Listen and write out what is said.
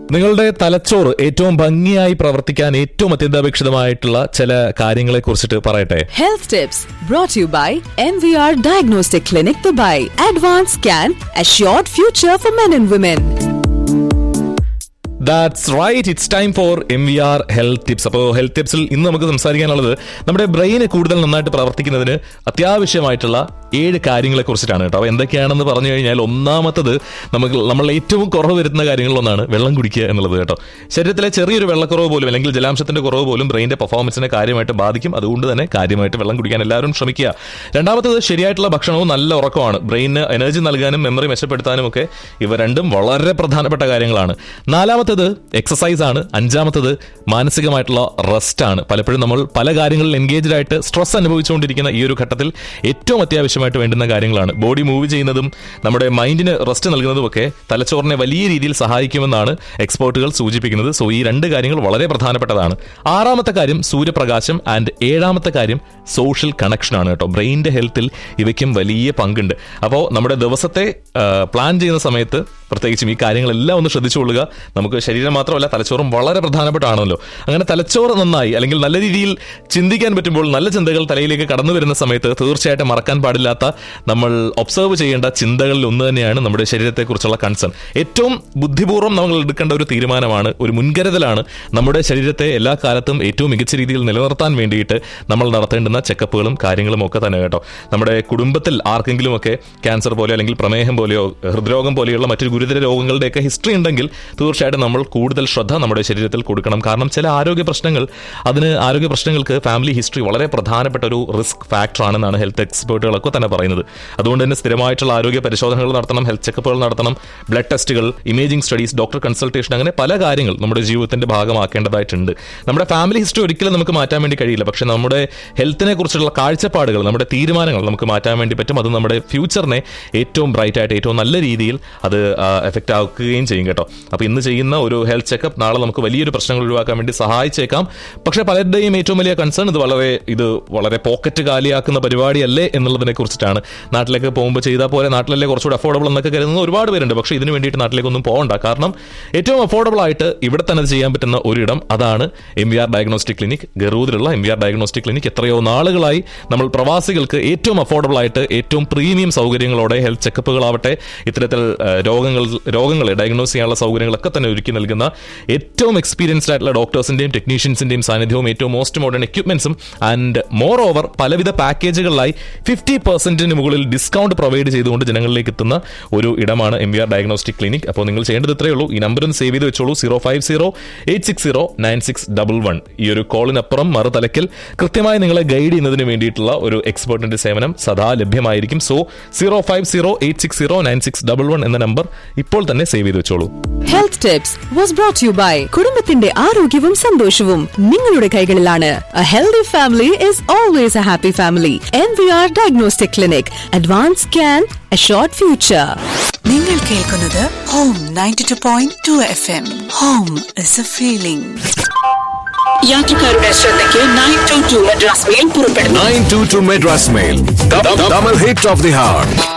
നിങ്ങളുടെ തലച്ചോറ് ഏറ്റവും ഭംഗിയായി പ്രവർത്തിക്കാൻ ഏറ്റവും അത്യന്താപേക്ഷിതമായിട്ടുള്ള ചില കാര്യങ്ങളെ കുറിച്ചിട്ട് പറയട്ടെ Health tips brought to you by MVR Diagnostic Clinic Dubai. Advanced Scan, Assured Future for Men and Women. That's right it's time for M V R health tips അപ്പോൾ ഹെൽത്ത് ടിപ്സിൽ ഇന്ന് നമുക്ക് സംസാരിക്കാനുള്ളത് നമ്മുടെ ബ്രെയിന് കൂടുതൽ നന്നായിട്ട് പ്രവർത്തിക്കുന്നതിന് അത്യാവശ്യമായിട്ടുള്ള ഏഴ് കാര്യങ്ങളെ കുറിച്ചിട്ടാണ് കേട്ടോ അപ്പോൾ എന്തൊക്കെയാണെന്ന് പറഞ്ഞു കഴിഞ്ഞാൽ ഒന്നാമത്തത് നമുക്ക് നമ്മൾ ഏറ്റവും കുറവ് വരുത്തുന്ന കാര്യങ്ങളിലൊന്നാണ് വെള്ളം കുടിക്കുക എന്നുള്ളത് കേട്ടോ ശരീരത്തിലെ ചെറിയൊരു വെള്ളക്കുറവ് പോലും അല്ലെങ്കിൽ ജലാംശത്തിന്റെ കുറവ് പോലും ബ്രെയിന്റെ പെർഫോമൻസിനെ കാര്യമായിട്ട് ബാധിക്കും അതുകൊണ്ട് തന്നെ കാര്യമായിട്ട് വെള്ളം കുടിക്കാൻ എല്ലാവരും ശ്രമിക്കുക രണ്ടാമത്തത് ശരിയായിട്ടുള്ള ഭക്ഷണവും നല്ല ഉറക്കമാണ് ബ്രെയിനിന് എനർജി നൽകാനും മെമ്മറി മെച്ചപ്പെടുത്താനും ഒക്കെ ഇവ രണ്ടും വളരെ പ്രധാനപ്പെട്ട കാര്യങ്ങളാണ് നാലാമത്തത് എക്സസൈസ് ആണ് അഞ്ചാമത്തത് മാനസികമായിട്ടുള്ള റെസ്റ്റ് ആണ് പലപ്പോഴും നമ്മൾ പല കാര്യങ്ങളിൽ എൻഗേജ്ഡ് ആയിട്ട് സ്ട്രെസ് അനുഭവിച്ചുകൊണ്ടിരിക്കുന്ന ഈ ഒരു ഘട്ടത്തിൽ ഏറ്റവും അത്യാവശ്യമായിട്ട് വേണ്ടുന്ന കാര്യങ്ങളാണ് ബോഡി മൂവ് ചെയ്യുന്നതും നമ്മുടെ മൈൻഡിന് റെസ്റ്റ് നൽകുന്നതും ഒക്കെ തലച്ചോറിനെ വലിയ രീതിയിൽ സഹായിക്കുമെന്നാണ് എക്സ്പേർട്ടുകൾ സൂചിപ്പിക്കുന്നത് സോ ഈ രണ്ട് കാര്യങ്ങൾ വളരെ പ്രധാനപ്പെട്ടതാണ് ആറാമത്തെ കാര്യം സൂര്യപ്രകാശം ആൻഡ് ഏഴാമത്തെ കാര്യം സോഷ്യൽ കണക്ഷൻ ആണ് കേട്ടോ ബ്രെയിനിന്റെ ഹെൽത്തിൽ ഇവയ്ക്കും വലിയ പങ്കുണ്ട് അപ്പോൾ നമ്മുടെ ദിവസത്തെ പ്ലാൻ ചെയ്യുന്ന സമയത്ത് പ്രത്യേകിച്ചും ഈ കാര്യങ്ങളെല്ലാം ഒന്ന് ശ്രദ്ധിച്ചുകൊള്ളുക നമുക്ക് ശരീരം മാത്രമല്ല തലച്ചോറും വളരെ പ്രധാനപ്പെട്ടാണല്ലോ അങ്ങനെ തലച്ചോറ് നന്നായി അല്ലെങ്കിൽ നല്ല രീതിയിൽ ചിന്തിക്കാൻ പറ്റുമ്പോൾ നല്ല ചിന്തകൾ തലയിലേക്ക് കടന്നു വരുന്ന സമയത്ത് തീർച്ചയായിട്ടും മറക്കാൻ പാടില്ലാത്ത നമ്മൾ ഒബ്സർവ് ചെയ്യേണ്ട ചിന്തകളിൽ ഒന്ന് തന്നെയാണ് നമ്മുടെ ശരീരത്തെക്കുറിച്ചുള്ള കൺസേൺ ഏറ്റവും ബുദ്ധിപൂർവ്വം നമ്മൾ എടുക്കേണ്ട ഒരു തീരുമാനമാണ് ഒരു മുൻകരുതലാണ് നമ്മുടെ ശരീരത്തെ എല്ലാ കാലത്തും ഏറ്റവും മികച്ച രീതിയിൽ നിലനിർത്താൻ വേണ്ടിയിട്ട് നമ്മൾ നടത്തേണ്ടുന്ന ചെക്കപ്പുകളും കാര്യങ്ങളും ഒക്കെ തന്നെ കേട്ടോ നമ്മുടെ കുടുംബത്തിൽ ആർക്കെങ്കിലുമൊക്കെ ക്യാൻസർ പോലെയോ അല്ലെങ്കിൽ പ്രമേഹം പോലെയോ ഹൃദ്രോഗം പോലെയുള്ള മറ്റു ഗുരുതര രോഗങ്ങളുടെയൊക്കെ ഹിസ്റ്ററി ഉണ്ടെങ്കിൽ തീർച്ചയായിട്ടും നമ്മൾ കൂടുതൽ ശ്രദ്ധ നമ്മുടെ ശരീരത്തിൽ കൊടുക്കണം കാരണം ചില ആരോഗ്യ പ്രശ്നങ്ങൾ അതിന് ആരോഗ്യ പ്രശ്നങ്ങൾക്ക് ഫാമിലി ഹിസ്റ്ററി വളരെ പ്രധാനപ്പെട്ട ഒരു റിസ്ക് ഫാക്ടർ ആണെന്നാണ് ഹെൽത്ത് എക്സ്പേർട്ടുകളൊക്കെ തന്നെ പറയുന്നത് അതുകൊണ്ട് തന്നെ സ്ഥിരമായിട്ടുള്ള ആരോഗ്യ പരിശോധനകൾ നടത്തണം ഹെൽത്ത് ചെക്കപ്പുകൾ നടത്തണം ബ്ലഡ് ടെസ്റ്റുകൾ ഇമേജിംഗ് സ്റ്റഡീസ് ഡോക്ടർ കൺസൾട്ടേഷൻ അങ്ങനെ പല കാര്യങ്ങൾ നമ്മുടെ ജീവിതത്തിന്റെ ഭാഗമാക്കേണ്ടതായിട്ടുണ്ട് നമ്മുടെ ഫാമിലി ഹിസ്റ്ററി ഒരിക്കലും നമുക്ക് മാറ്റാൻ വേണ്ടി കഴിയില്ല പക്ഷെ നമ്മുടെ ഹെൽത്തിനെ കുറിച്ചുള്ള കാഴ്ചപ്പാടുകൾ നമ്മുടെ തീരുമാനങ്ങൾ നമുക്ക് മാറ്റാൻ വേണ്ടി പറ്റും അത് നമ്മുടെ ഫ്യൂച്ചറിനെ ഏറ്റവും ബ്രൈറ്റ് ആയിട്ട് ഏറ്റവും നല്ല രീതിയിൽ അത് എഫക്റ്റ് ആക്കുകയും ചെയ്യും കേട്ടോ അപ്പോൾ ഇന്ന് ചെയ്യുന്ന ഒരു ഹെൽത്ത് ചെക്കപ്പ് നാളെ നമുക്ക് വലിയൊരു പ്രശ്നങ്ങൾ ഒഴിവാക്കാൻ വേണ്ടി സഹായിച്ചേക്കാം പക്ഷേ പലരുടെയും ഏറ്റവും വലിയ കൺസേൺ ഇത് വളരെ ഇത് വളരെ പോക്കറ്റ് കാലിയാക്കുന്ന പരിപാടിയല്ലേ എന്നുള്ളതിനെ കുറിച്ചിട്ടാണ് നാട്ടിലേക്ക് പോകുമ്പോൾ ചെയ്താൽ പോലെ നാട്ടിലല്ലേ കുറച്ചുകൂടി അഫോർഡബിൾ എന്നൊക്കെ കരുതുന്ന ഒരുപാട് പേരുണ്ട് പക്ഷേ ഇതിന് വേണ്ടിയിട്ട് നാട്ടിലേക്കൊന്നും പോകണ്ട കാരണം ഏറ്റവും അഫോർഡബിൾ ആയിട്ട് ഇവിടെ തന്നെ അത് ചെയ്യാൻ പറ്റുന്ന ഒരിടം അതാണ് M V R diagnostic clinic ഗറൂദിലുള്ള M V R diagnostic clinic എത്രയോ നാളുകളായി നമ്മൾ പ്രവാസികൾക്ക് ഏറ്റവും അഫോർഡബിൾ ആയിട്ട് ഏറ്റവും പ്രീമിയം സൗകര്യങ്ങളോടെ ഹെൽത്ത് ചെക്കപ്പുകളാവട്ടെ ഇത്തരത്തിൽ ആ, രോഗങ്ങൾ രോഗങ്ങളെ ഡയഗ്നോസ് ചെയ്യാനുള്ള സൗകര്യങ്ങളൊക്കെ തന്നെ ഒരുക്കി നൽകുന്ന ഏറ്റവും എക്സ്പീരിയൻസ്ഡ് ആയിട്ടുള്ള ഡോക്ടേഴ്സിന്റെയും ടെക്നീഷ്യൻസിന്റെയും സാന്നിധ്യവും ഏറ്റവും മോസ്റ്റ് മോഡേൺ എക്യുപ്മെന്റ്സും ആൻഡ് മോർ ഓവർ പലവിധ പാക്കേജുകളിലായി ഫിഫ്റ്റി പെർസെന്റിന് മുകളിൽ ഡിസ്കൗണ്ട് പ്രൊവൈഡ് ചെയ്തുകൊണ്ട് ജനങ്ങളിലേക്ക് എത്തുന്ന ഒരു ഇടമാണ് M V R diagnostic clinic അപ്പോൾ നിങ്ങൾ ചെയ്യേണ്ടത് ഇത്രയേ ഉള്ളൂ ഈ നമ്പറും സേവ് ചെയ്ത് വെച്ചോളൂ zero five zero eight six zero nine six double one ഈ ഒരു കോളിനപ്പുറം മറുതലക്കിൽ കൃത്യമായി നിങ്ങളെ ഗൈഡ് ചെയ്യുന്നതിന് വേണ്ടിയിട്ടുള്ള ഒരു എക്സ്പേർട്ടിന്റെ സേവനം സദാ ലഭ്യമായിരിക്കും so zero five zero eight six zero nine six double one എന്ന നമ്പർ ഇപ്പോൾ തന്നെ സേവ് ചെയ്ത് വെച്ചോളൂ Health tips was brought to you by കുടുംബത്തിന്റെ ആരോഗ്യവും സന്തോഷവും നിങ്ങളുടെ കൈകളിലാണ് A healthy family is always a happy family. MVR Diagnostic Clinic. Advanced Scan, Assured Future. നിങ്ങൾ കേൾക്കുന്നത് home ninety two point two F M home is a feeling യാത്രക്കാരുടെ ശ്രദ്ധയ്ക്ക് nine two two Madras mail പുറപ്പെടുന്നു Nine two two Madras Mail. Double hit of the heart.